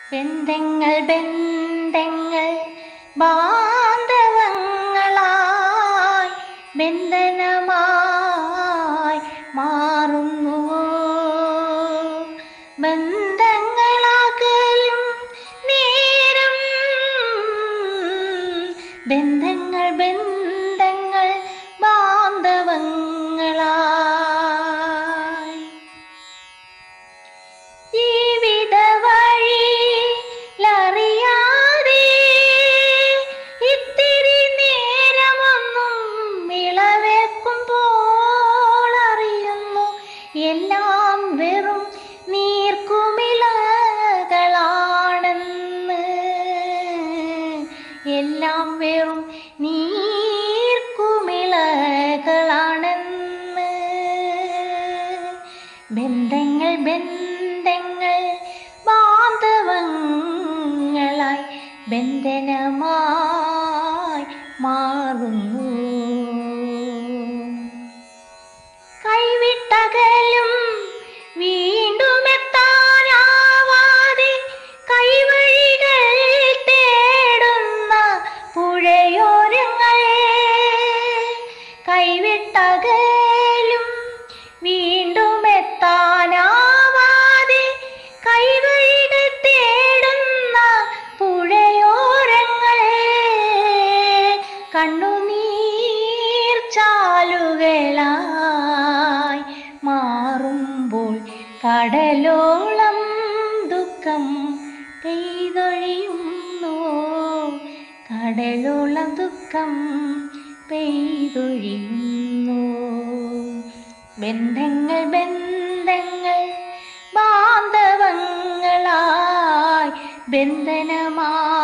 ബന്ധങ്ങൾ ബന്ധങ്ങൾ ബാന്ധവങ്ങളായി ബന്ധനമായി മാറുന്നുവോ ബന്ധങ്ങളാകലും നേരം ബന്ധങ്ങൾ ബന്ധങ്ങൾ ബാന്ധവങ്ങളായി ജീവിത വഴിയിലറിയാതെ ഇത്തിരി നേരമൊന്നും ഇളവേക്കുമ്പോൾ അറിയുന്നു എല്ലാം വെറും നീർക്കുമിളകളാണെന്ന് എല്ലാം വെറും നീർക്കുമിളകളാണെന്ന് ബന്ധങ്ങൾ ബന്ധങ്ങൾ ബാന്ധവങ്ങളായി ബന്ധനമായി മാറുന്നു കൈവിട്ടകലും വീണ്ടും എത്താനാവാതെ കൈവഴികൾ തേടുന്ന പുഴയോരങ്ങൾ കൈവിട്ടകലും വീണ്ടും എത്താനാവാതെ കൈവഴികൾ തേടുന്ന പുഴയോരങ്ങൾ കണ്ണുനീർ ചാലുകളായി മാറുമ്പോൾ കടലോളം ദുഃഖം പെയ്തൊഴിയുന്നു കടലോളം ദുഃഖം പെയ്തൊഴിയുന്നു ബന്ധങ്ങൾ ബന്ധങ്ങൾ ബാന്ധവങ്ങളായി ബന്ധനമായി